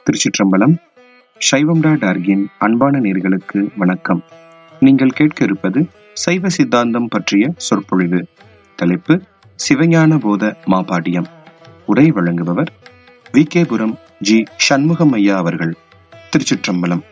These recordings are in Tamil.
திருச்சிற்றம்பலம் சைவம் டாட் ஆர்கின் அன்பான நேர்களுக்கு வணக்கம் நீங்கள் கேட்க இருப்பது சைவ சித்தாந்தம் பற்றிய சொற்பொழிவு தலைப்பு சிவஞான போத மாபாடியம் உரை வழங்குபவர் வி கேபுரம் ஜி சண்முகம் ஐயா அவர்கள் திருச்சிற்றம்பலம்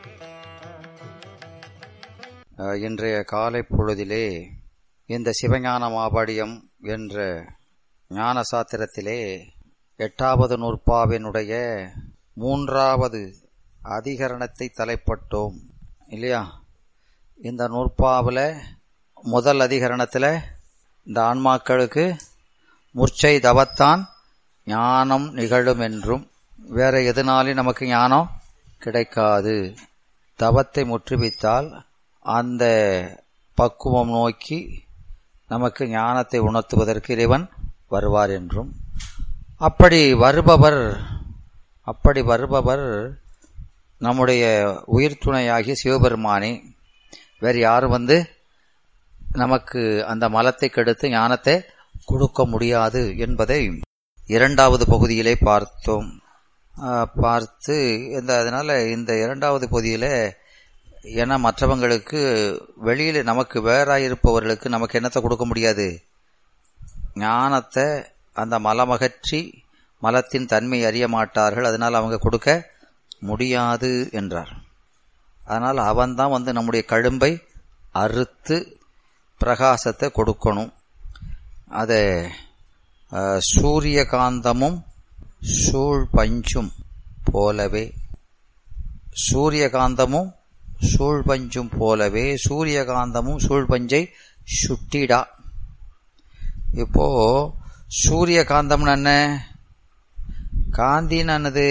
அஹ், இன்றைய காலை பொழுதிலே இந்த சிவஞான மாபாடியம் என்ற ஞான சாத்திரத்திலே எட்டாவது நூற்பாவினுடைய மூன்றாவது அதிகரணத்தை தலைப்பட்டோம் இல்லையா இந்த நூற்பாவில் முதல் அதிகரணத்தில் இந்த ஆன்மாக்களுக்கு முர்ச்சை தவத்தான் ஞானம் நிகழும் என்றும் வேற எதனாலும் நமக்கு ஞானம் கிடைக்காது தவத்தை முற்றுவித்தால் அந்த பக்குவம் நோக்கி நமக்கு ஞானத்தை உணர்த்துவதற்கு இறைவன் வருவார் என்றும் அப்படி வருபவர் அப்படி வருபவர் நம்முடைய உயிர் துணையாகிய சிவபெருமானே வேறு யாரும் வந்து நமக்கு அந்த மலத்தை கெடுத்து ஞானத்தை கொடுக்க முடியாது என்பதை இரண்டாவது பகுதியிலே பார்த்தோம் ஆஹ் பார்த்து இந்த அதனால இந்த இரண்டாவது பகுதியில ஏன்னா மற்றவங்களுக்கு வெளியில நமக்கு வேறாயிருப்பவர்களுக்கு நமக்கு என்னத்தை கொடுக்க முடியாது ஞானத்தை அந்த மலமகற்றி மலத்தின் தன்மை அறிய மாட்டார்கள் அதனால் அவங்க கொடுக்க முடியாது என்றார் அதனால் அவன்தான் வந்து நம்முடைய கழும்பை அறுத்து பிரகாசத்தை கொடுக்கணும் அதை அஹ், சூரியகாந்தமும் சூழ் பஞ்சும் போலவே சூரியகாந்தமும் சூழ் பஞ்சும் போலவே சூரியகாந்தமும் சூழ் பஞ்சை சுட்டிடா இப்போ சூரியகாந்தம்னு என்ன காந்தின்னு என்னது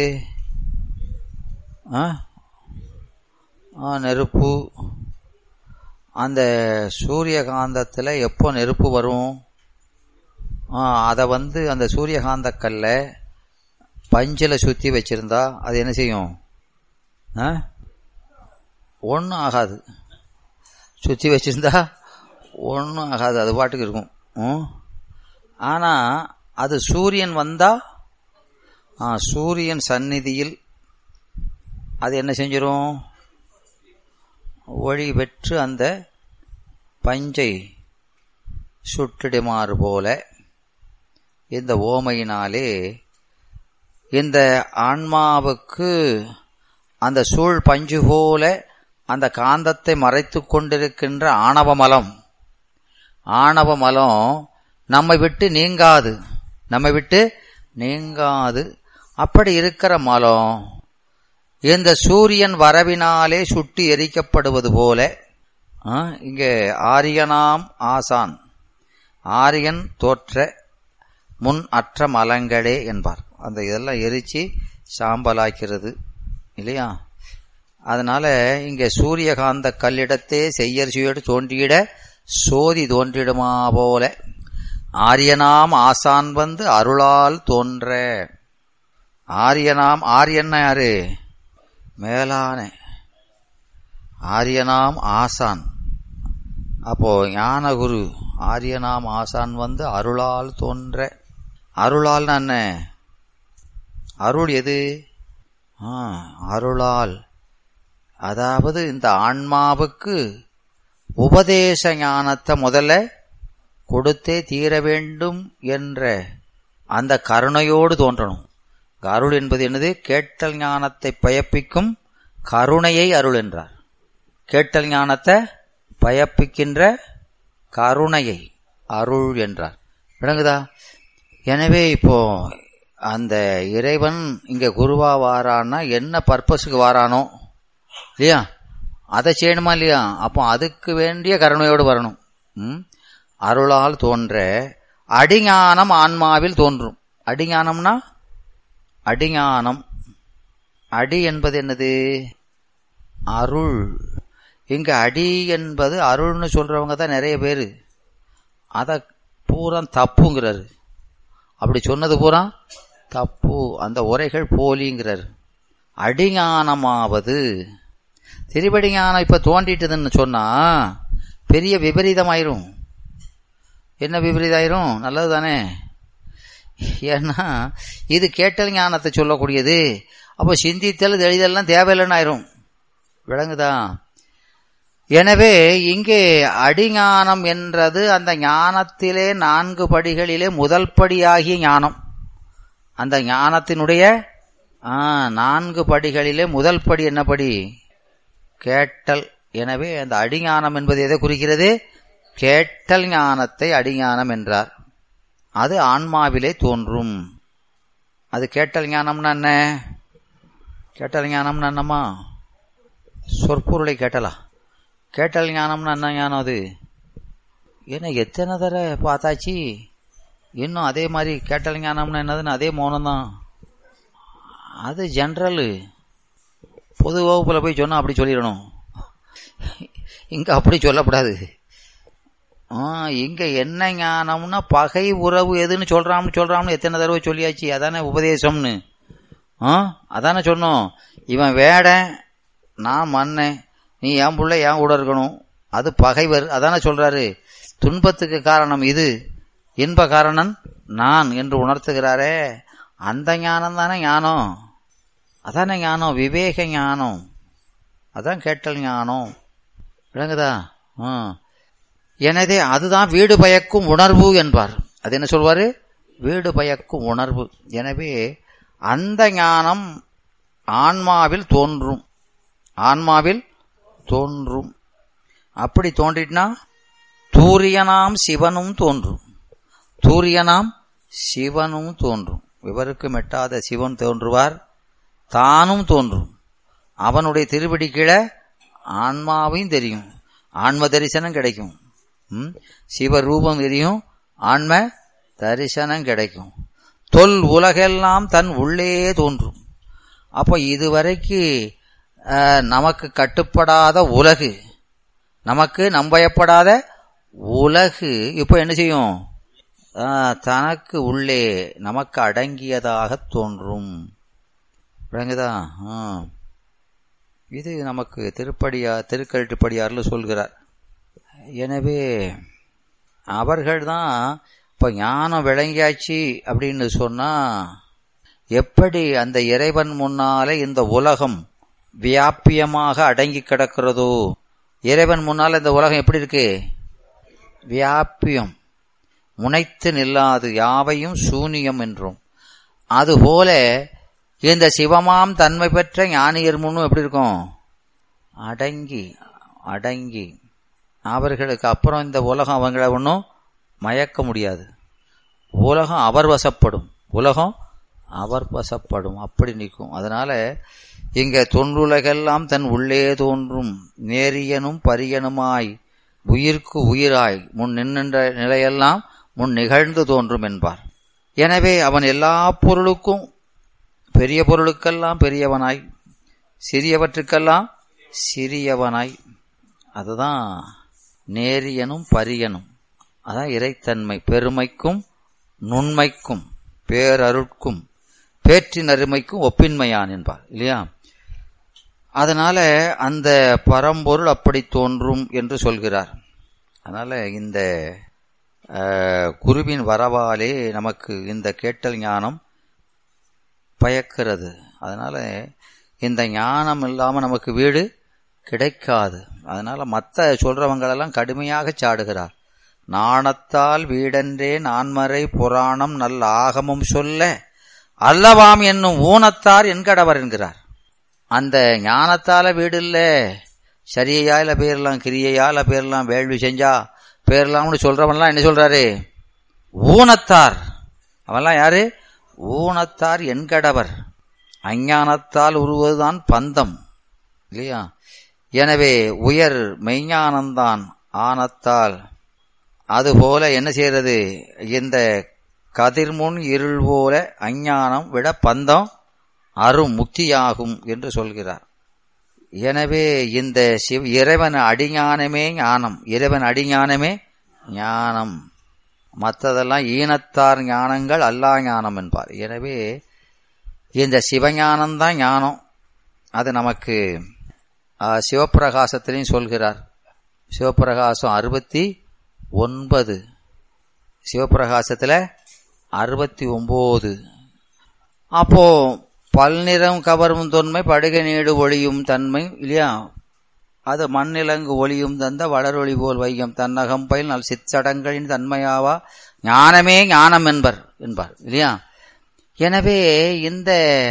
ஆ ஆ, நெருப்பு அந்த சூரியகாந்தத்தில் எப்போ நெருப்பு வரும் ஆ, அதை வந்து அந்த சூரியகாந்த கல்லை பஞ்சில் சுற்றி வச்சிருந்தா அது என்ன செய்யும் ஆ ஒன்றும் ஆகாது சுற்றி வச்சிருந்தா ஒன்றும் ஆகாது அது பாட்டுக்கு இருக்கும் ம். ஆனா அது சூரியன் வந்தா ஆ, சூரியன் சந்நிதியில் அது என்ன செஞ்சிரும் ஒளி பெற்று அந்த பஞ்சை சுட்டிடுமாறு போல இந்த ஓமையினாலே இந்த ஆன்மாவுக்கு அந்த சூழ் பஞ்சு போல அந்த காந்தத்தை மறைத்து கொண்டிருக்கின்ற ஆணவ மலம் ஆணவ மலம் நம்மை விட்டு நீங்காது நம்மை விட்டு நீங்காது அப்படி இருக்கிற மலம் இந்த சூரியன் வரவினாலே சுட்டி எரிக்கப்படுவது போல ஆ, இங்கே ஆரியனாம் ஆசான் ஆரியன் தோற்ற முன் அற்ற மலங்களே என்பார் அந்த இதெல்லாம் எரிச்சு சாம்பலாக்கிறது இல்லையா அதனால இங்கே சூரியகாந்த கல்லிடத்தே செய்யர் சுயடு தோன்றியிட சோதி தோன்றிடுமா போல ஆரியனாம் ஆசான் வந்து அருளால் தோன்ற ஆரியனாம் ஆரியன் யாரு மேலான ஆரியனாம் ஆசான் அப்போ ஞானகுரு ஆரியனாம் ஆசான் வந்து அருளால் தோன்ற அருளால் என்ன அருள் எது ஆ, அருளால் அதாவது இந்த ஆன்மாவுக்கு உபதேச ஞானத்தை முதல்ல கொடுத்தே தீர வேண்டும் என்ற அந்த கருணையோடு தோன்றணும் இங்க அருள் என்பது என்னது கேட்டல் ஞானத்தை பயப்பிக்கும் கருணையை அருள் என்றார் கேட்டல் ஞானத்தை பயப்பிக்கின்ற கருணையை அருள் என்றார் விளங்குதா எனவே இப்போ அந்த இறைவன் இங்க குருவா வாரான்னா என்ன பர்பஸுக்கு வாரானோ இல்லையா அதை செய்யணுமா இல்லையா அப்போ அதுக்கு வேண்டிய கருணையோடு வரணும் ம்? அருளால் தோன்ற அடிஞானம் ஆன்மாவில் தோன்றும் அடிஞானம்னா அடிஞானம் அடி என்பது என்னது அருள் இங்க அடி என்பது அருள்னு சொல்றவங்க தான் நிறைய பேர் அத பூரா தப்புங்கிறாரு அப்படி சொன்னது பூரா தப்பு அந்த உரைகள் போலிங்கிறார் அடிஞானமாவது திருவடி ஞானம் இப்ப தோண்டிட்டுதுன்னு சொன்னா பெரிய விபரீதமாயிரும் என்ன விபரீதாயிரும் நல்லது தானே ஏன்னா இது கேட்டல் ஞானத்தை சொல்லக்கூடியது அப்போ சிந்தித்தல் தெளிதல்லாம் தேவையில்லைன்னு ஆயிரும் விளங்குதா எனவே இங்கே அடிஞானம் என்றது அந்த ஞானத்திலே நான்கு படிகளிலே முதல் படியாகிய ஞானம் அந்த ஞானத்தினுடைய ஆ, நான்கு படிகளிலே முதல் படி என்ன படி கேட்டல் எனவே அந்த அடிஞானம் என்பது எதை குறிக்கிறது கேட்டல் ஞானத்தை அடிஞானம் என்றார் அது ஆன்மாவிலே தோன்றும் அது கேட்டல் ஞானம்னா என்ன கேட்டல் ஞானம்னா என்னம்மா சொற்பொருளை கேட்டலா கேட்டல் ஞானம்னா என்ன ஞானம் அது என்ன எத்தனை தடவை பார்த்தாச்சு இன்னும் அதே மாதிரி கேட்டல் ஞானம்னா என்னதுன்னு அதே மௌனம் தான் அது ஜென்ரலு பொது வகுப்பில் போய் சொன்னால் அப்படி சொல்லிடணும் இங்கே அப்படி சொல்லக்கூடாது ஆ இங்கே என்ன ஞானம்னா பகை உறவு எதுன்னு சொல்கிறான்னு சொல்கிறான்னு எத்தனை தடவை சொல்லியாச்சு அதானே உபதேசம்னு ஆ அதானே சொன்னோம் இவன் வேடன் நான் மன்னன் நீ என் புள்ள என் கூட இருக்கணும் அது பகைவர் அதானே சொல்றாரு துன்பத்துக்கு காரணம் இது இன்ப காரணன் நான் என்று உணர்த்துகிறாரே அந்த ஞானம் தானே ஞானம் அதானே ஞானம் விவேக ஞானம் அதான் கேட்டல் ஞானம் விளங்குதா ஆ எனவே அதுதான் வீடு பயக்கும் உணர்வு என்பார் அது என்ன சொல்வாரு வீடு பயக்கும் உணர்வு எனவே அந்த ஞானம் ஆன்மாவில் தோன்றும் ஆன்மாவில் தோன்றும் அப்படி தோன்றிட்டுனா தூரியனாம் சிவனும் தோன்றும் தூரியனாம் சிவனும் தோன்றும் இவருக்கு மெட்டாத சிவன் தோன்றுவார் தானும் தோன்றும் அவனுடைய திருவடி கீழே ஆன்மாவையும் தெரியும் ஆன்ம தரிசனம் கிடைக்கும் ம்? சிவரூபம் தெரியும் ஆன்ம தரிசனம் கிடைக்கும் தொல் உலகெல்லாம் தன் உள்ளே தோன்றும் அப்போ இதுவரைக்கு அஹ், நமக்கு கட்டுப்படாத உலகு நமக்கு நம்பயப்படாத உலகு இப்போ என்ன செய்யும் அஹ், தனக்கு உள்ளே நமக்கு அடங்கியதாக தோன்றும் விளங்குதா ஆ. இது நமக்கு திருப்படியா திருக்கழுட்டுப்படியார்ல சொல்கிறார் எனவே அவர்கள்தான் இப்ப ஞானம் விளங்கியாச்சு அப்படின்னு சொன்னா எப்படி அந்த இறைவன் முன்னாலே இந்த உலகம் வியாபியமாக அடங்கி கிடக்கிறதோ இறைவன் முன்னால் இந்த உலகம் எப்படி இருக்கு வியாபியம் முனைத்து நில்லாது யாவையும் சூனியம் என்றும் அதுபோல இந்த சிவமாம் தன்மை பெற்ற ஞானியர் முன்னும் எப்படி இருக்கும் அடங்கி அடங்கி அவர்களுக்கு அப்புறம் இந்த உலகம் அவங்கள ஒன்றும் மயக்க முடியாது உலகம் அவர் வசப்படும் உலகம் அவர் வசப்படும் அப்படி நிற்கும் அதனால இங்க தொன்றுலகெல்லாம் தன் உள்ளே தோன்றும் நேரியனும் பரியனுமாய் உயிர்க்கு உயிராய் முன் நின்னின்ற நிலையெல்லாம் முன் நிகழ்ந்து தோன்றும் என்பார் எனவே அவன் எல்லா பொருளுக்கும் பெரிய பொருளுக்கெல்லாம் பெரியவனாய் சிறியவற்றுக்கெல்லாம் சிறியவனாய் அதுதான் நேரியனும் பரியனும் அதான் இறைத்தன்மை பெருமைக்கும் நுண்மைக்கும் பேரருட்கும் பேற்றின் அருமைக்கும் ஒப்பின்மையான் என்பார் இல்லையா அதனால அந்த பரம்பொருள் அப்படி தோன்றும் என்று சொல்கிறார் அதனால இந்த அஹ், குருவின் வரவாலே நமக்கு இந்த கேட்டல் ஞானம் பயக்கிறது அதனால இந்த ஞானம் இல்லாம நமக்கு வீடு கிடைக்காது அதனால மத்த சொல்றவங்களெல்லாம் கடுமையாக சாடுகிறார் நாணத்தால் வீடென்றே நான்மறை புராணம் நல்ல ஆகமும் சொல்ல அல்லவாம் என்னும் ஊனத்தார் என்கடவர் என்கிறார் அந்த ஞானத்தால வீடு இல்ல சரியையால பேர்லாம் கிரியையால பேர்லாம் வேள்வி செஞ்சா பேர்லாம்னு சொல்றவன்லாம் என்ன சொல்றாரு ஊனத்தார் அவன்லாம் யாரு ஊனத்தார் என்கடவர் அஞ்ஞானத்தால் உருவதுதான் பந்தம் இல்லையா எனவே உயர் மெய்ஞானம்தான் ஆனத்தால் அதுபோல என்ன செய்யறது இந்த கதிர்முன் இருள் போல அஞ்ஞானம் விட பந்தம் அரும் முக்தியாகும் என்று சொல்கிறார் எனவே இந்த சிவ இறைவன் அடிஞானமே ஞானம் இறைவன் அடிஞானமே ஞானம் மற்றதெல்லாம் ஈனத்தார் ஞானங்கள் அல்லா ஞானம் என்பார் எனவே இந்த சிவஞானம்தான் ஞானம் அது நமக்கு ஆ, சிவப்பிரகாசத்திலையும் சொல்கிறார் சிவப்பிரகாசம் அறுபத்தி ஒன்பது சிவப்பிரகாசத்துல அறுபத்தி ஒன்பது அப்போ பல்நிறம் கவரும் தொன்மை படுகை நீடு ஒளியும் தன்மை இல்லையா அது மண்ணிலங்கு ஒளியும் தந்த வளரொளி போல் வையம் தன்னகம் பயில் நல் சிற்சடங்களின் தன்மையாவா ஞானமே ஞானம் என்பர் என்பார் இல்லையா எனவே இந்த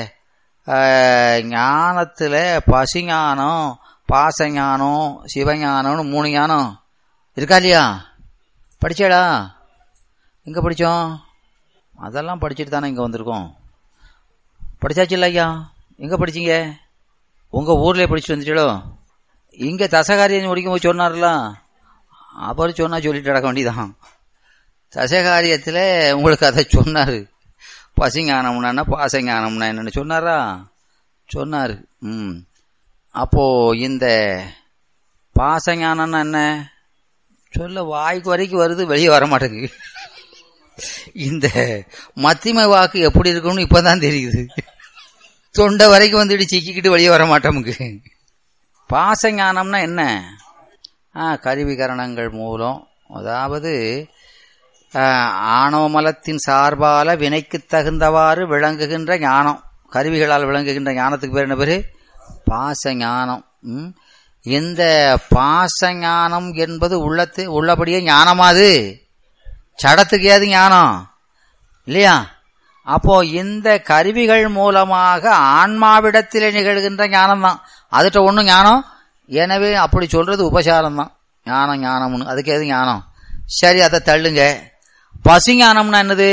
ஞானத்தில் பசிஞானம் பாசஞானம் சிவஞானம்னு மூணு ஞானம் இருக்கா இல்லையா படிச்சேடா எங்கே படித்தோம் அதெல்லாம் படிச்சுட்டு தானே இங்கே வந்திருக்கோம் படிச்சாச்சு இல்லை ஐயா எங்கே படிச்சீங்க உங்கள் ஊர்லேயே படிச்சுட்டு வந்துட்டீங்களோ இங்கே தசகாரியம் முடிக்கும் போது சொன்னார்ல அவர் சொன்னா சொல்லிட்டு நடக்க வேண்டியதான் தசகாரியத்தில் உங்களுக்கு அதை சொன்னார் பசிஞானம்னா பாசஞானம்னா என்னன்னு சொன்னாரா சொன்னார் ம் அப்போ இந்த பாசஞானம்னா என்ன சொல்ல வாய்க்கு வரைக்கும் வருது வெளியே வர மாட்டேங்குது இந்த மத்திமை வாக்கு எப்படி இருக்கும்னு இப்பதான் தெரியுது தொண்டை வரைக்கும் வந்துட்டு சிக்கிக்கிட்டு வெளியே வர மாட்டோமுக்கு பாசஞானம்னா என்ன ஆ கருவிகரணங்கள் மூலம் அதாவது ஆணவ மலத்தின் சார்பால வினைக்கு தகுந்தவாறு விளங்குகின்ற ஞானம் கருவிகளால் விளங்குகின்ற ஞானத்துக்கு பேர் என்ன பேரு பாச ஞானம் இந்த பாச ஞானம் என்பது உள்ளத்து உள்ளபடியே ஞானமாது சடத்துக்கு ஏது ஞானம் இல்லையா அப்போ இந்த கருவிகள் மூலமாக ஆன்மாவிடத்திலே நிகழ்கின்ற ஞானம் தான் அதுகிட்ட ஒன்றும் ஞானம் எனவே அப்படி சொல்றது உபசாரம் தான் ஞானம் ஞானம்னு அதுக்கு எது ஞானம் சரி அதை தள்ளுங்க பசுஞானம்னா என்னது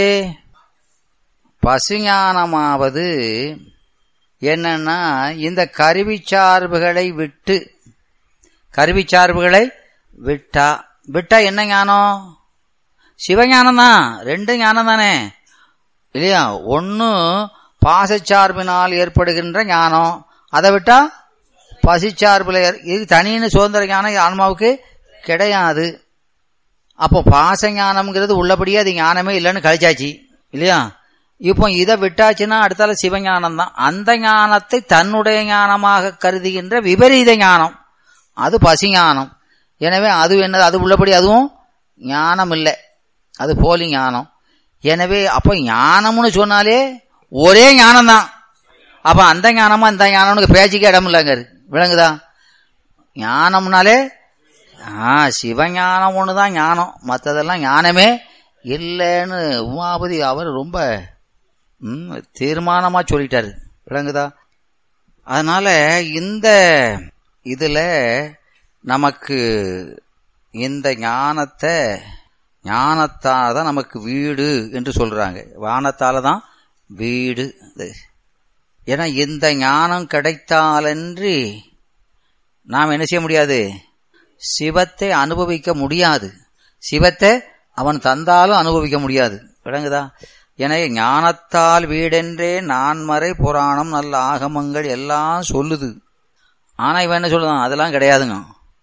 பசுஞானமாவது என்னன்னா இந்த கருவி சார்புகளை விட்டு கருவி சார்புகளை விட்டா விட்டா என்ன ஞானம் சிவஞானம் தான் ரெண்டு ஞானம் தானே இல்லையா ஒன்று பாசச்சார்பினால் ஏற்படுகின்ற ஞானம் அதை விட்டா பசிச்சார்பில் இது தனின்னு சுதந்திர ஞானம் ஆன்மாவுக்கு கிடையாது அப்போ பாச ஞானம்ங்கிறது உள்ளபடியே அது ஞானமே இல்லைன்னு கழிச்சாச்சு இல்லையா இப்போ இதை விட்டாச்சுன்னா அடுத்தால சிவஞானம் தான் அந்த ஞானத்தை தன்னுடைய ஞானமாக கருதுகின்ற விபரீத ஞானம் அது பசிஞானம் எனவே அது என்னது அது உள்ளபடி அதுவும் ஞானம் இல்லை அது போலி ஞானம் எனவே அப்போ ஞானம்னு சொன்னாலே ஒரே ஞானம் தான் அப்ப அந்த ஞானமா இந்த ஞானம்னு பேச்சுக்கே இடம் இல்லைங்க விளங்குதா ஞானம்னாலே ஆ சிவஞானம் ஒன்று தான் ஞானம் மற்றதெல்லாம் ஞானமே இல்லைன்னு உமாபதி அவர் ரொம்ப தீர்மானமா சொல்லிட்டாரு விளங்குதா அதனால இந்த இதுல நமக்கு இந்த ஞானத்தை ஞானத்தால தான் நமக்கு வீடு என்று சொல்றாங்க வானத்தால தான் வீடு ஏன்னா இந்த ஞானம் கிடைத்தாலன்றி நாம் என்ன செய்ய முடியாது சிவத்தை அனுபவிக்க முடியாது சிவத்தை அவன் தந்தாலும் அனுபவிக்க முடியாது விளங்குதா எனவே ஞானத்தால் வீடென்றே நான்மறை புராணம் நல்ல ஆகமங்கள் எல்லாம் சொல்லுது ஆனா இவன் என்ன சொல்லுதான் அதெல்லாம் கிடையாதுங்க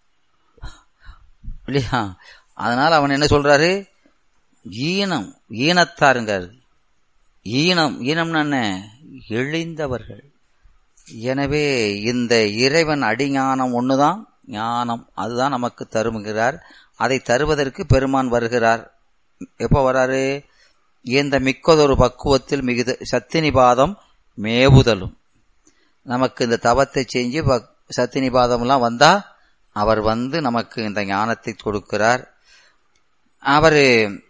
இல்லையா அதனால அவன் என்ன சொல்றாரு ஈனம் ஈனத்தாருங்காரு ஈனம் ஈனம்னு என்ன எழிந்தவர்கள் எனவே இந்த இறைவன் அடிஞானம் ஒண்ணுதான் ஞானம் அதுதான் நமக்கு தருமுகிறார் அதை தருவதற்கு பெருமான் வருகிறார் எப்போ வராரு இந்த மிக்கதொரு பக்குவத்தில் மிகுத சத்தினிபாதம் மேவுதலும் நமக்கு இந்த தவத்தை செஞ்சு சத்தினிபாதம்லாம் வந்தா அவர் வந்து நமக்கு இந்த ஞானத்தை கொடுக்கிறார் அவர்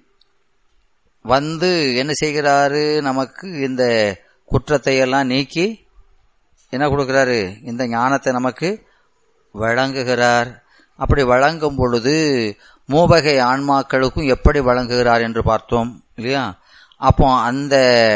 வந்து என்ன செய்கிறாரு நமக்கு இந்த குற்றத்தை எல்லாம் நீக்கி என்ன கொடுக்கிறாரு இந்த ஞானத்தை நமக்கு வழங்குகிறார் அப்படி வழங்கும் பொழுது மூவகை ஆன்மாக்களுக்கும் எப்படி வழங்குகிறார் என்று பார்த்தோம் இல்லையா அப்போ அந்த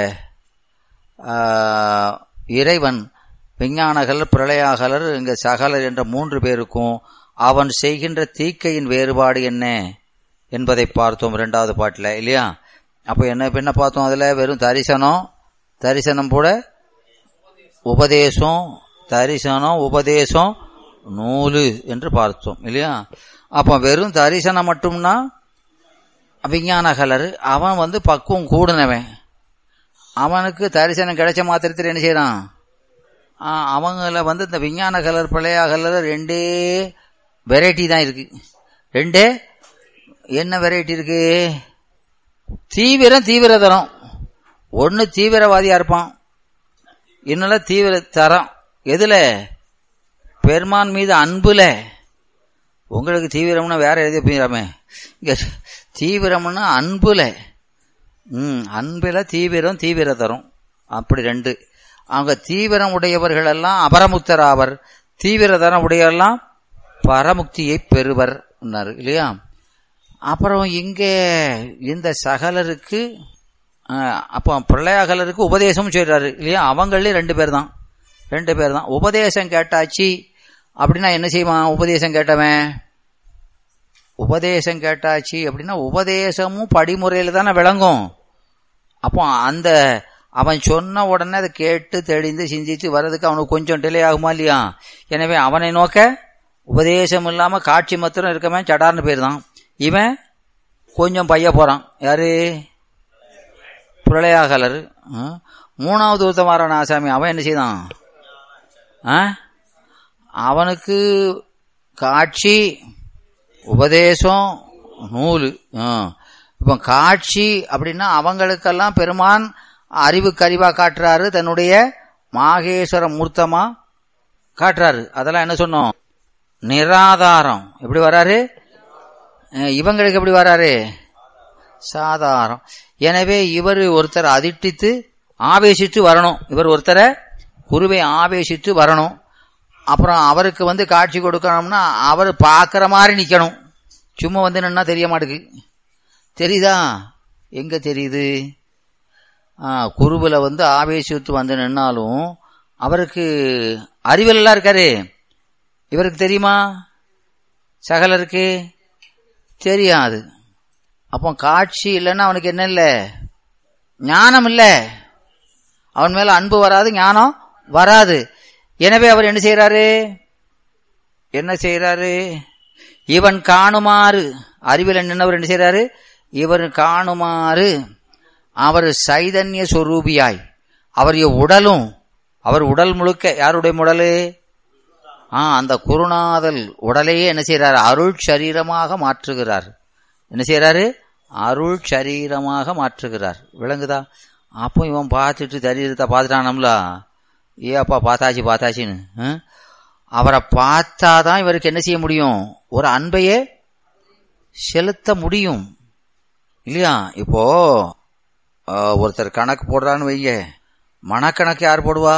இறைவன் விஞ்ஞானகலர் பிரளயாகலர் இங்க சகலர் என்ற மூன்று பேருக்கும் அவன் செய்கின்ற தீக்கையின் வேறுபாடு என்ன என்பதை பார்த்தோம் இரண்டாவது பாட்டில் இல்லையா அப்போ என்ன என்ன பார்த்தோம் அதுல வெறும் தரிசனம் தரிசனம் கூட உபதேசம் தரிசனம் உபதேசம் நூலு என்று பார்த்தோம் இல்லையா அப்போ வெறும் தரிசனம் மட்டும்னா விஞ்ஞானகலர் அவன் வந்து பக்குவம் கூடுனவன் அவனுக்கு தரிசனம் கிடைச்ச மாத்திரத்தில் என்ன செய்யறான் அவங்கள வந்து இந்த விஞ்ஞான கலர் பிள்ளையா கலர் ரெண்டே வெரைட்டி தான் இருக்கு ரெண்டே என்ன வெரைட்டி இருக்கு தீவிரம் தீவிரதரம் ஒன்று தீவிரவாதியா இருப்பான் இன்னும் தீவிர தரம் எதுல பெருமான் மீது அன்புல உங்களுக்கு தீவிரம்னா வேற எது போயிடாமே இங்க தீவிரம்னா அன்புல ம் அன்புல தீவிரம் தீவிர தரும் அப்படி ரெண்டு அவங்க தீவிரம் உடையவர்கள் எல்லாம் அபரமுக்தராவர் தீவிர தரம் உடையவெல்லாம் பரமுக்தியை பெறுவர் இல்லையா அப்புறம் இங்கே இந்த சகலருக்கு அப்போ பிரளயாகலருக்கு உபதேசம் சொல்றாரு இல்லையா அவங்களே ரெண்டு பேர் தான் ரெண்டு பேர் தான் உபதேசம் கேட்டாச்சு அப்படின்னா என்ன செய்வான் உபதேசம் கேட்டவன் உபதேசம் கேட்டாச்சு அப்படின்னா உபதேசமும் படிமுறையில் தானே விளங்கும் அப்போ அந்த அவன் சொன்ன உடனே அதை கேட்டு தெளிந்து சிந்தித்து வர்றதுக்கு அவனுக்கு கொஞ்சம் டிலே ஆகுமா இல்லையா எனவே அவனை நோக்க உபதேசம் இல்லாம காட்சி மாத்திரம் இருக்கவன் சடார்னு பேர் தான் இவன் கொஞ்சம் பைய போறான் யாரு பிரளயாகலர் மூணாவது உத்தமாரான ஆசாமி அவன் என்ன செய்தான் அவனுக்கு காட்சி உபதேசம் நூல் இப்போ காட்சி அப்படின்னா அவங்களுக்கெல்லாம் பெருமான் அறிவுக்கு அறிவா காட்டுறாரு தன்னுடைய மாகேஸ்வர மூர்த்தமா காட்டுறாரு அதெல்லாம் என்ன சொன்னோம் நிராதாரம் எப்படி வராரு இவங்களுக்கு எப்படி வராரு சாதாரம் எனவே இவர் ஒருத்தர் அதிர்ஷ்டித்து ஆவேசித்து வரணும் இவர் ஒருத்தரை குருவை ஆவேசித்து வரணும் அப்புறம் அவருக்கு வந்து காட்சி கொடுக்கணும்னா அவர் பார்க்குற மாதிரி நிற்கணும் சும்மா வந்து நின்னா தெரிய மாட்டேங்குது தெரியுதா எங்க தெரியுது குருவில் வந்து ஆவேசித்து வந்து நின்னாலும் அவருக்கு அறிவியலாம் இருக்காரு இவருக்கு தெரியுமா சகலருக்கு தெரியாது அப்போ காட்சி இல்லைன்னா அவனுக்கு என்ன இல்லை ஞானம் இல்லை அவன் மேல அன்பு வராது ஞானம் வராது எனவே அவர் என்ன செய்யறாரு என்ன செய்யறாரு இவன் காணுமாறு அறிவில் நின்றவர் என்ன செய்யறாரு இவர் காணுமாறு அவர் சைதன்ய சொரூபியாய் அவருடைய உடலும் அவர் உடல் முழுக்க யாருடைய உடலு ஆ அந்த குருநாதல் உடலையே என்ன செய்யறாரு அருள் சரீரமாக மாற்றுகிறார் என்ன செய்யறாரு அருள் சரீரமாக மாற்றுகிறார் விளங்குதா அப்போ இவன் பார்த்துட்டு சரீரத்தை பார்த்துட்டானம்ல ஏ அப்பா பார்த்தாச்சு பார்த்தாச்சின்னு அவரை பார்த்தாதான் இவருக்கு என்ன செய்ய முடியும் ஒரு அன்பையே செலுத்த முடியும் இல்லையா இப்போ ஒருத்தர் கணக்கு போடுறான்னு வைங்க மனக்கணக்கு யார் போடுவா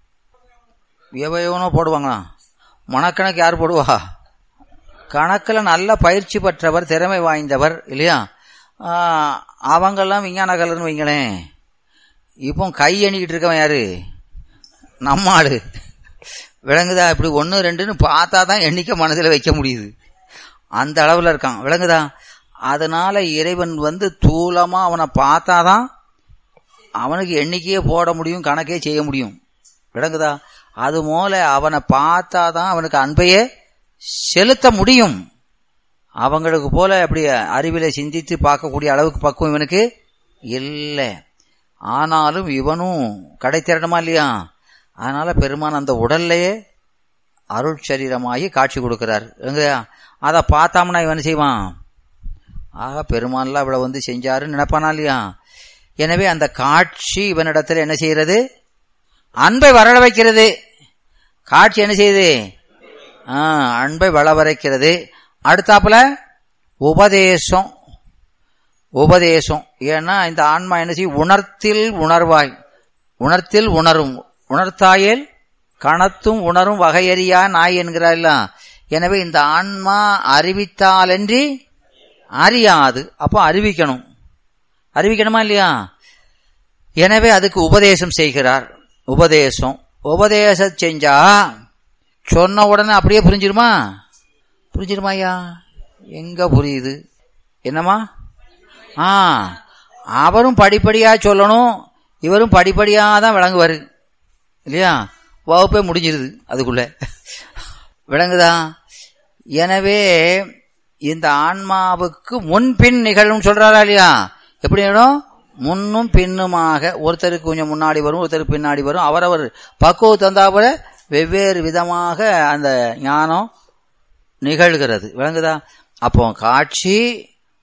எவனோ போடுவாங்களா மனக்கணக்கு யார் போடுவா கணக்கில் நல்ல பயிற்சி பெற்றவர் திறமை வாய்ந்தவர் இல்லையா அவங்கெல்லாம் விஞ்ஞான கலர்னு வைங்களேன் இப்போ கை எண்ணிக்கிட்டு இருக்கவன் யாரு நம்ம ஆளு விளங்குதா இப்படி ஒன்று ரெண்டுன்னு பார்த்தா தான் எண்ணிக்கை மனதில் வைக்க முடியுது அந்த அளவில் இருக்கான் விளங்குதா அதனால இறைவன் வந்து தூளமா அவனை பார்த்தாதான் அவனுக்கு எண்ணிக்கையே போட முடியும் கணக்கே செய்ய முடியும் விளங்குதா அது போல அவனை பார்த்தாதான் அவனுக்கு அன்பையே செலுத்த முடியும் அவங்களுக்கு போல அப்படி அறிவில சிந்தித்து பார்க்கக்கூடிய அளவுக்கு பக்குவம் இவனுக்கு இல்லை ஆனாலும் இவனும் கடை திரணுமா இல்லையா அதனால பெருமான் அந்த உடல்லையே அருள் சரீரமாகி காட்சி கொடுக்கிறார் அதை பார்த்தோம்னா இவன் செய்வான் ஆக பெருமான்லாம் இவ்வளவு வந்து செஞ்சாருன்னு நினைப்பானா இல்லையா எனவே அந்த காட்சி இவனிடத்துல என்ன செய்யறது அன்பை வரல வைக்கிறது காட்சி என்ன செய்யுது அன்பை வளவரைக்கிறது அடுத்தாப்புல உபதேசம் உபதேசம் ஏன்னா இந்த ஆன்மா என்ன செய்யும் உணர்த்தில் உணர்வாய் உணர்த்தில் உணரும் உணர்த்தாயேல் கணத்தும் உணரும் வகையறியா நாய் என்கிறார் எனவே இந்த ஆன்மா அறிவித்தாலன்றி அறியாது அப்போ அறிவிக்கணும் அறிவிக்கணுமா இல்லையா எனவே அதுக்கு உபதேசம் செய்கிறார் உபதேசம் உபதேசம் செஞ்சா சொன்ன உடனே அப்படியே புரிஞ்சிருமா புரிஞ்சிருமா ஐயா எங்க புரியுது என்னம்மா ஆ அவரும் படிப்படியா சொல்லணும் இவரும் படிப்படியா தான் விளங்குவாரு இல்லையா வகுப்பே முடிஞ்சிருது அதுக்குள்ள விளங்குதா எனவே இந்த ஆன்மாவுக்கு முன்பின் நிகழும் சொல்றாரா இல்லையா எப்படி ஆயிடும் முன்னும் பின்னுமாக ஒருத்தருக்கு கொஞ்சம் முன்னாடி வரும் ஒருத்தருக்கு பின்னாடி வரும் அவரவர் பக்குவ தந்தாப்புல வெவ்வேறு விதமாக அந்த ஞானம் நிகழ்கிறது விளங்குதா அப்போ காட்சி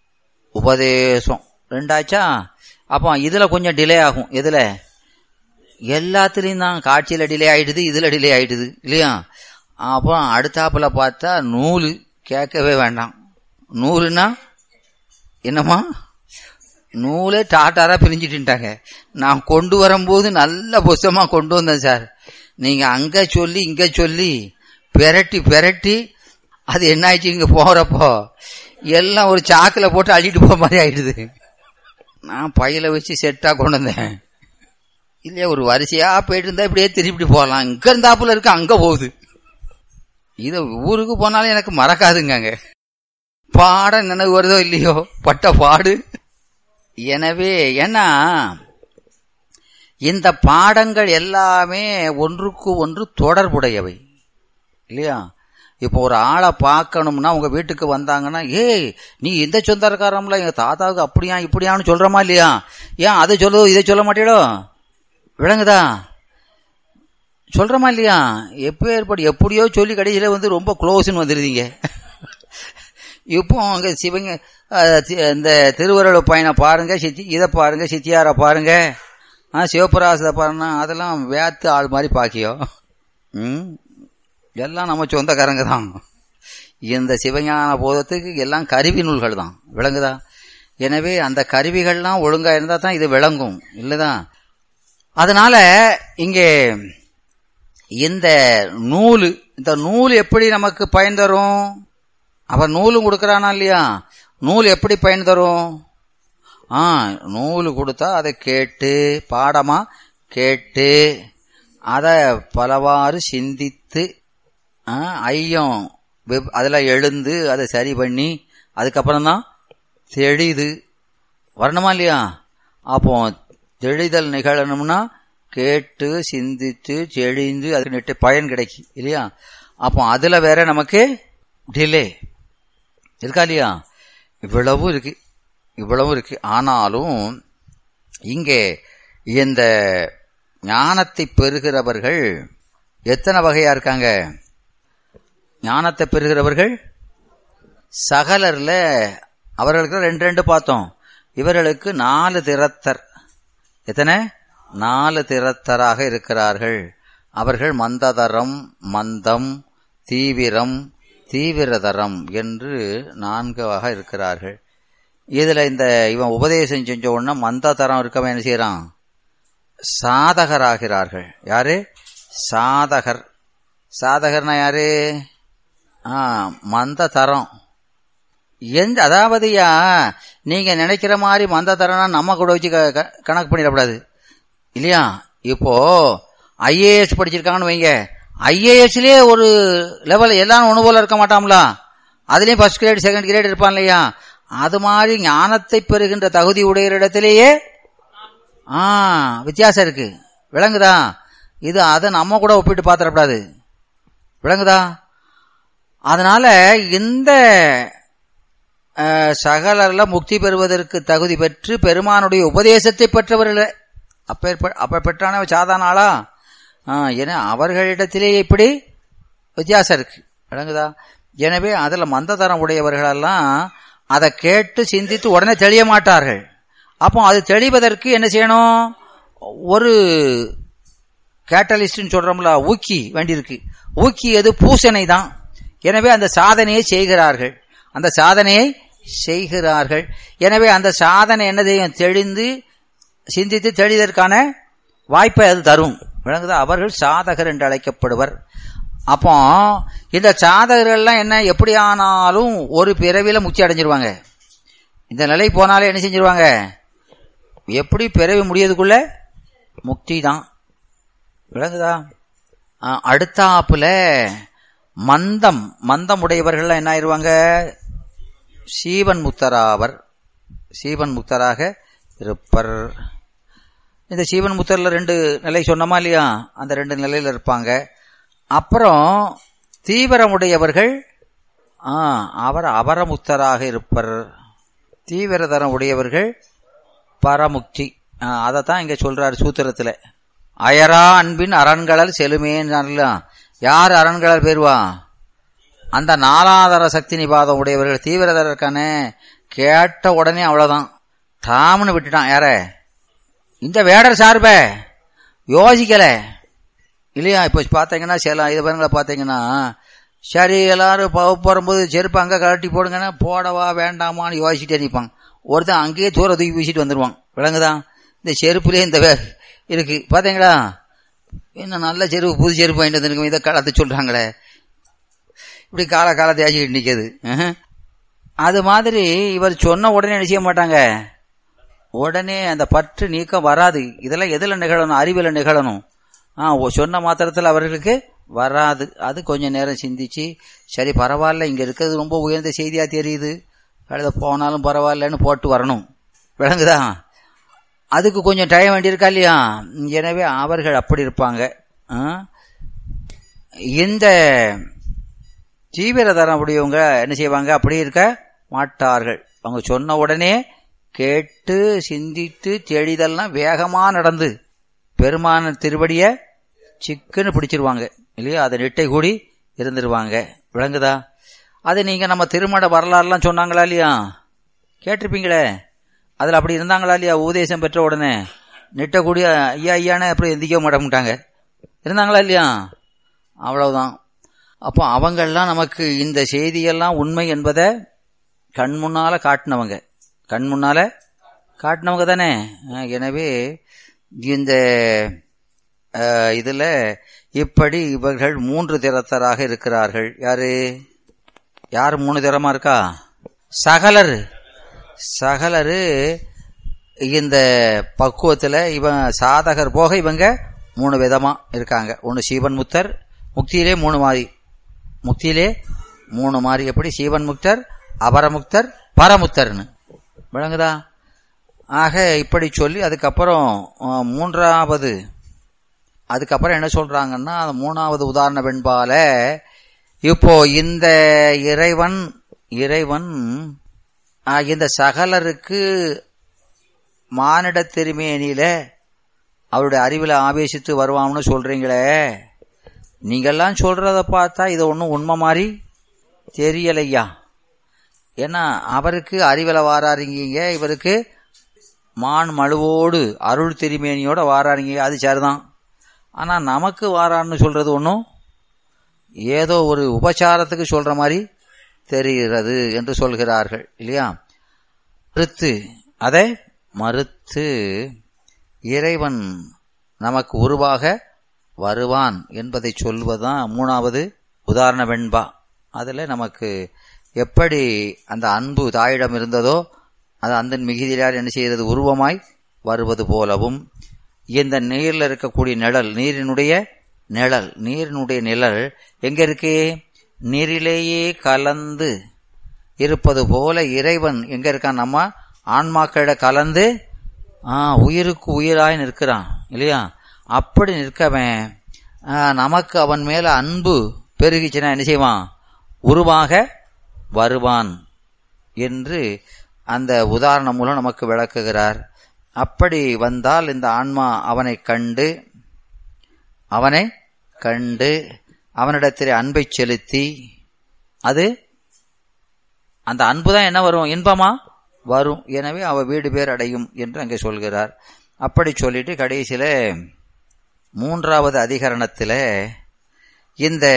உபதேசம் ரெண்டாச்சா அப்போ இதுல கொஞ்சம் டிலே ஆகும் எதுல எல்லாத்துலேயும் தான் காட்சியில் டிலே ஆயிடுது இதில் டிலே ஆயிடுது இல்லையா அப்போ அடுத்தாப்புல பார்த்தா நூல் கேட்கவே வேண்டாம் நூலுன்னா என்னம்மா நூலே டாட்டாரா பிரிஞ்சுட்டுட்டாங்க நான் கொண்டு வரும்போது நல்ல புஸ்தமாக கொண்டு வந்தேன் சார் நீங்கள் அங்கே சொல்லி இங்கே சொல்லி பெரட்டி பெரட்டி அது என்ன ஆயிடுச்சு இங்கே போகிறப்போ எல்லாம் ஒரு சாக்கில் போட்டு அள்ளிட்டு போக மாதிரி ஆயிடுது நான் பையில வச்சு செட்டாக கொண்டு வந்தேன் இல்லையா ஒரு வரிசையா போயிட்டு இருந்தா இப்படியே திருப்பி போகலாம் இங்க இருந்தாப்புல இருக்கு அங்க போகுது இத ஊருக்கு போனாலும் எனக்கு மறக்காதுங்க பாட நினைவு வருதோ இல்லையோ பட்ட பாடு எனவே ஏன்னா இந்த பாடங்கள் எல்லாமே ஒன்றுக்கு ஒன்று தொடர்புடையவை இல்லையா இப்போ ஒரு ஆளை பார்க்கணும்னா உங்க வீட்டுக்கு வந்தாங்கன்னா ஏய் நீ இந்த சொந்தக்காரம்ல எங்க தாத்தாவுக்கு அப்படியா இப்படியான்னு சொல்றமா இல்லையா ஏன் அதை சொல்லுதோ இதை சொல்ல மாட்டேடோ விளங்குதா சொல்றமா இல்லையா எப்போ ஏற்படு எப்படியோ சொல்லி கடைசியில் வந்து ரொம்ப க்ளோஸ்ன்னு வந்துருதீங்க இப்போ அங்கே சிவங்க இந்த திருவருள் பையனை பாருங்க சித்தி இதை பாருங்க சித்தியாரை பாருங்க ஆ சிவபிராசத்தை பாருங்க அதெல்லாம் வேத்து ஆள் மாதிரி பாக்கியோ ம் எல்லாம் நம்ம சொந்தக்காரங்க தான் இந்த சிவஞான போதத்துக்கு எல்லாம் கருவி நூல்கள் தான் விளங்குதா எனவே அந்த கருவிகள்லாம் ஒழுங்கா இருந்தா தான் இது விளங்கும் இல்லதான் அதனால இங்கே இந்த நூல் இந்த நூல் எப்படி நமக்கு பயன் தரும் அவன் நூலும் கொடுக்கறானா இல்லையா நூல் எப்படி பயன் தரும் ஆ நூல் கொடுத்தா அதை கேட்டு பாடமா கேட்டு அதை பலவாறு சிந்தித்து ஐயம் அதில் எழுந்து அதை சரி பண்ணி அதுக்கப்புறம் தான் தெளிது வரணுமா இல்லையா அப்போ தெளிதல் நிகழணும்னா கேட்டு சிந்தித்து செழிந்து அதுக்கு நெட்டு பயன் கிடைக்கும் இல்லையா அப்போ அதுல வேற நமக்கு டிலே இருக்கா இல்லையா இவ்வளவும் இருக்கு இவ்வளவும் இருக்கு ஆனாலும் இங்கே இந்த ஞானத்தை பெறுகிறவர்கள் எத்தனை வகையா இருக்காங்க ஞானத்தை பெறுகிறவர்கள் சகலர்ல அவர்களுக்கு ரெண்டு ரெண்டு பார்த்தோம் இவர்களுக்கு நாலு திறத்தர் எத்தனை நாலு திறத்தராக இருக்கிறார்கள் அவர்கள் மந்ததரம் மந்தம் தீவிரம் தீவிரதரம் என்று நான்காக இருக்கிறார்கள் இதுல இந்த இவன் உபதேசம் செஞ்ச உடனே மந்ததரம் இருக்கவன் என்ன செய்யறான் சாதகராகிறார்கள் யாரு சாதகர் சாதகர்னா யாரு ஆ மந்த தரம் எந்த அதாவதுயா நீங்க நினைக்கிற மாதிரி மந்த தரம்னா நம்ம கூட வச்சு கணக்கு பண்ணிடக்கூடாது இல்லையா இப்போ ஐஏஎஸ் படிச்சிருக்காங்கன்னு வைங்க ஐஏஎஸ்லயே ஒரு லெவல் எல்லாரும் ஒன்று போல இருக்க மாட்டாங்களா அதுலயும் ஃபர்ஸ்ட் கிரேட் செகண்ட் கிரேட் இருப்பான் இல்லையா அது மாதிரி ஞானத்தை பெறுகின்ற தகுதி உடைய இடத்திலேயே ஆ வித்தியாசம் இருக்கு விளங்குதா இது அதை நம்ம கூட ஒப்பிட்டு பார்த்துடக்கூடாது விளங்குதா அதனால இந்த சகலர்ல முக்தி பெறுவதற்கு தகுதி பெற்று பெருமானுடைய உபதேசத்தை பெற்றவர்கள் அப்ப அப்ப பெற்றான சாதாரண ஆளா ஏன்னா அவர்களிடத்திலே இப்படி வித்தியாசம் இருக்கு விளங்குதா எனவே அதுல மந்ததரம் உடையவர்களெல்லாம் அதை கேட்டு சிந்தித்து உடனே தெளிய மாட்டார்கள் அப்போ அது தெளிவதற்கு என்ன செய்யணும் ஒரு கேட்டலிஸ்ட்னு சொல்றோம்ல ஊக்கி வேண்டியிருக்கு ஊக்கி எது பூசணை தான் எனவே அந்த சாதனையை செய்கிறார்கள் அந்த சாதனையை செய்கிறார்கள் எனவே அந்த சாதனை என்னதையும் தெளிந்து சிந்தித்து தெளிதற்கான வாய்ப்பை அது தரும் விளங்குதா அவர்கள் சாதகர் என்று அழைக்கப்படுவர் அப்போ இந்த சாதகர்கள்லாம் என்ன எப்படி ஆனாலும் ஒரு பிறவில முச்சி அடைஞ்சிருவாங்க இந்த நிலை போனாலே என்ன செஞ்சிருவாங்க எப்படி பிறவி முடியதுக்குள்ள முக்தி தான் விளங்குதா அடுத்தாப்புல மந்தம் மந்தம் உடையவர்கள் என்ன ஆயிருவாங்க சீவன் முத்தராவர் சீவன் முத்தராக இருப்பர் இந்த சீவன் முத்தர்ல ரெண்டு நிலை சொன்னமா இல்லையா அந்த ரெண்டு நிலையில இருப்பாங்க அப்புறம் தீவிரமுடையவர்கள் அவர் அபரமுத்தராக இருப்பர் தீவிரதரம் உடையவர்கள் பரமுக்தி அதைத்தான் இங்க சொல்றாரு சூத்திரத்துல அயரா அன்பின் அரண்களல் செலுமேன்னு யார் அரண்களல் பேருவா அந்த நாலாதர சக்தி நிபாதம் உடையவர்கள் தீவிரதர் இருக்கானே கேட்ட உடனே அவ்வளவுதான் டாம்னு விட்டுட்டான் யார இந்த வேடர் சார்ப யோசிக்கல இல்லையா இப்போ பார்த்தீங்கன்னா சில இது பாருங்களா பார்த்தீங்கன்னா சரி எல்லாரும் போகும்போது செருப்பு அங்கே கழட்டி போடுங்கன்னா போடவா வேண்டாமான்னு யோசிச்சுட்டே நிற்பாங்க ஒருத்தன் அங்கேயே தூர தூக்கி வீசிட்டு வந்துடுவான் விளங்குதான் இந்த செருப்புலேயே இந்த வே- இருக்கு பார்த்தீங்களா இன்னும் நல்ல செருப்பு புது செருப்பு வாங்கிட்டு வந்துருக்கோம் இதை காலத்தை சொல்றாங்களே இப்படி கால காலத்தை ஆச்சிக்கிட்டு நிற்கிது அது மாதிரி இவர் சொன்ன உடனே என்ன செய்ய மாட்டாங்க உடனே அந்த பற்று நீக்கம் வராது இதெல்லாம் எதுல நிகழணும் அறிவில நிகழணும் ஆ ஓ, சொன்ன மாத்திரத்தில் அவர்களுக்கு வராது அது கொஞ்ச நேரம் சிந்திச்சு சரி பரவாயில்ல இங்க இருக்கிறது ரொம்ப உயர்ந்த செய்தியா தெரியுது கழுத போனாலும் பரவாயில்லன்னு போட்டு வரணும் விளங்குதா அதுக்கு கொஞ்சம் டைம் வேண்டியிருக்கா இல்லையா எனவே அவர்கள் அப்படி இருப்பாங்க ஆ? இந்த தீவிரதரம் உடையவங்க என்ன செய்வாங்க அப்படி இருக்க மாட்டார்கள் அவங்க சொன்ன உடனே கேட்டு சிந்தித்து தெளிதெல்லாம் வேகமா நடந்து பெருமான திருவடிய சிக்குன்னு பிடிச்சிருவாங்க இல்லையா அதை நெட்டை கூடி இருந்துருவாங்க விளங்குதா அது நீங்க நம்ம திருமண வரலாறுலாம் சொன்னாங்களா இல்லையா கேட்டிருப்பீங்களே அதுல அப்படி இருந்தாங்களா இல்லையா உபதேசம் பெற்ற உடனே நெட்டை கூடி ஐயா ஐயானே அப்படி எந்திக்க மாட்டாங்க இருந்தாங்களா இல்லையா அவ்வளவுதான் அப்போ அவங்கெல்லாம் நமக்கு இந்த செய்தியெல்லாம் உண்மை என்பதை கண் முன்னால காட்டினவங்க கண் முன்னால காட்டினவங்க தானே அஹ் எனவே இந்த அஹ், இதுல இப்படி இவர்கள் மூன்று திறத்தராக இருக்கிறார்கள் யாரு யார் மூணு திறமா இருக்கா சகலர் சகலரு இந்த பக்குவத்துல இவன் சாதகர் போக இவங்க மூணு விதமா இருக்காங்க ஒன்னு சீவன் முத்தர் முக்தியிலே மூணு மாதிரி முக்தியிலே மூணு மாதிரி எப்படி சீவன் முக்தர் அபரமுக்தர் பரமுக்தர்னு விளங்குதா ஆக இப்படி சொல்லி அதுக்கப்புறம் அஹ், மூன்றாவது அதுக்கப்புறம் என்ன சொல்றாங்கன்னா அந்த மூணாவது உதாரண வெண்பால இப்போ இந்த இறைவன் இறைவன் ஆஹ், இந்த சகலருக்கு மானிட திருமேனியில அவருடைய அறிவில் ஆவேசித்து வருவான்னு சொல்றீங்களே நீங்கெல்லாம் சொல்றத பார்த்தா இது ஒன்றும் உண்மை மாதிரி தெரியலையா ஏன்னா அவருக்கு அறிவில் வாராருங்க இவருக்கு மான் மழுவோடு அருள் திருமேனியோட வாராருங்க அது சரிதான் ஆனா நமக்கு வாரான்னு சொல்றது ஒன்றும் ஏதோ ஒரு உபச்சாரத்துக்கு சொல்ற மாதிரி தெரிகிறது என்று சொல்கிறார்கள் இல்லையா மறுத்து அதை மறுத்து இறைவன் நமக்கு உருவாக வருவான் என்பதை சொல்வதுதான் மூணாவது உதாரண வெண்பா அதுல நமக்கு எப்படி அந்த அன்பு தாயிடம் இருந்ததோ அது அந்த மிகுதியால் என்ன செய்கிறது உருவமாய் வருவது போலவும் இந்த நீர்ல இருக்கக்கூடிய நிழல் நீரினுடைய நிழல் நீரினுடைய நிழல் எங்க இருக்கு நீரிலேயே கலந்து இருப்பது போல இறைவன் எங்க இருக்கான் நம்ம ஆன்மாக்களிட கலந்து ஆ, உயிருக்கு உயிராய் நிற்கிறான் இல்லையா அப்படி நிற்கவன் ஆ, நமக்கு அவன் மேல அன்பு பெருகிச்சுன்னா என்ன செய்வான் உருவாக வருவான் என்று அந்த உதாரணம் மூலம் நமக்கு விளக்குகிறார் அப்படி வந்தால் இந்த ஆன்மா அவனை கண்டு அவனை கண்டு அவனிடத்தில் அன்பை செலுத்தி அது அந்த அன்பு தான் என்ன வரும் இன்பமா வரும் எனவே அவ வீடு பேர் அடையும் என்று அங்கே சொல்கிறார் அப்படி சொல்லிட்டு கடைசியில மூன்றாவது அதிகரணத்தில் இந்த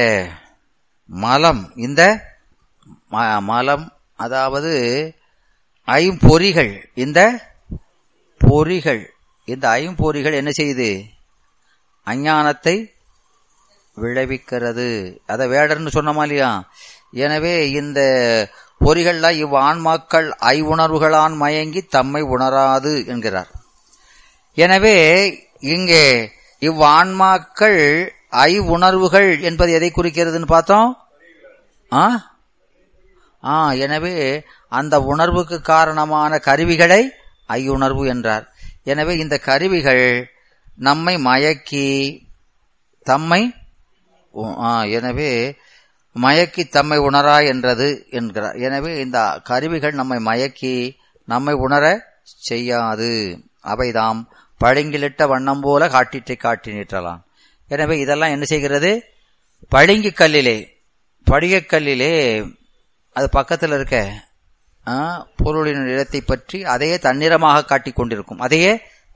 மலம் இந்த ம- மலம் அதாவது ஐம்பொறிகள் இந்த பொறிகள் இந்த ஐம்பொறிகள் என்ன செய்யுது அஞ்ஞானத்தை விளைவிக்கிறது அதை வேடர்னு சொன்னோமா இல்லையா எனவே இந்த பொறிகள்ல இவ் ஆன்மாக்கள் ஐவுணர்வுகளான் மயங்கி தம்மை உணராது என்கிறார் எனவே இங்கே இவ் ஆன்மாக்கள் ஐவுணர்வுகள் என்பது எதை குறிக்கிறதுன்னு பார்த்தோம் ஆ ஆ எனவே அந்த உணர்வுக்கு காரணமான கருவிகளை ஐயுணர்வு என்றார் எனவே இந்த கருவிகள் நம்மை மயக்கி தம்மை உ- ஆ, எனவே மயக்கி தம்மை உணரா என்றது என்கிறார் எனவே இந்த கருவிகள் நம்மை மயக்கி நம்மை உணர செய்யாது அவைதாம் பளிங்கிலிட்ட வண்ணம் போல காட்டிற்றை காட்டி நிற்றலாம் எனவே இதெல்லாம் என்ன செய்கிறது பளிங்கு கல்லிலே படிகக்கல்லிலே அது பக்கத்தில் இருக்க ஆ, பொருளின் இடத்தை பற்றி அதையே தன்னிறமாக காட்டிக் கொண்டிருக்கும் அதையே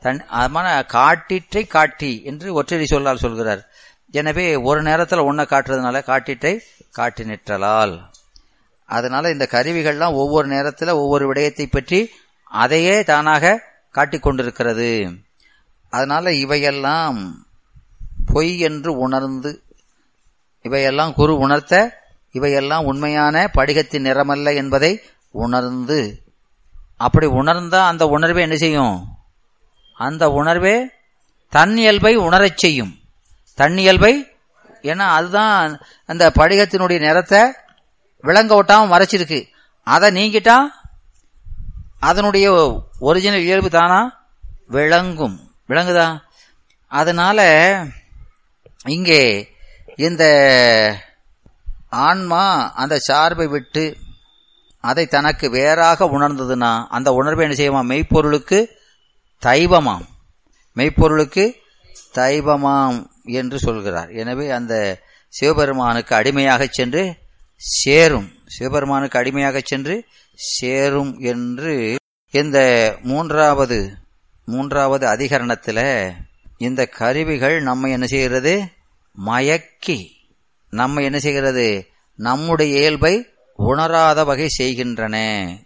தன் அதமான காட்டிற்றை காட்டி என்று ஒற்றடி சொல்லால் சொல்கிறார் எனவே ஒரு நேரத்தில் ஒன்றை காட்டுறதுனால காட்டிற்றை காட்டி நிற்றலால் அதனால இந்த கருவிகள்லாம் ஒவ்வொரு நேரத்தில் ஒவ்வொரு விடயத்தை பற்றி அதையே தானாக காட்டிக் கொண்டிருக்கிறது அதனால இவையெல்லாம் பொய் என்று உணர்ந்து இவையெல்லாம் குரு உணர்த்த இவையெல்லாம் உண்மையான படிகத்தின் நிறமல்ல என்பதை உணர்ந்து அப்படி உணர்ந்தா அந்த உணர்வே என்ன செய்யும் அந்த உணர்வே தன் இயல்பை உணரச் செய்யும் தன் இயல்பை ஏன்னா அதுதான் அந்த படிகத்தினுடைய நிறத்தை விளங்க விட்டாம மறைச்சிருக்கு அதை நீங்கிட்டா அதனுடைய ஒரிஜினல் இயல்பு தானா விளங்கும் விளங்குதா அதனால இங்கே இந்த ஆன்மா அந்த சார்பை விட்டு அதை தனக்கு வேறாக உணர்ந்ததுன்னா அந்த உணர்வை என்ன செய்யுமா மெய்ப்பொருளுக்கு தைவமாம் மெய்ப்பொருளுக்கு தைவமாம் என்று சொல்கிறார் எனவே அந்த சிவபெருமானுக்கு அடிமையாக சென்று சேரும் சிவபெருமானுக்கு அடிமையாக சென்று சேரும் என்று இந்த மூன்றாவது மூன்றாவது அதிகரணத்தில் இந்த கருவிகள் நம்ம என்ன செய்கிறது மயக்கி நம்ம என்ன செய்கிறது நம்முடைய இயல்பை உணராத வகை செய்கின்றன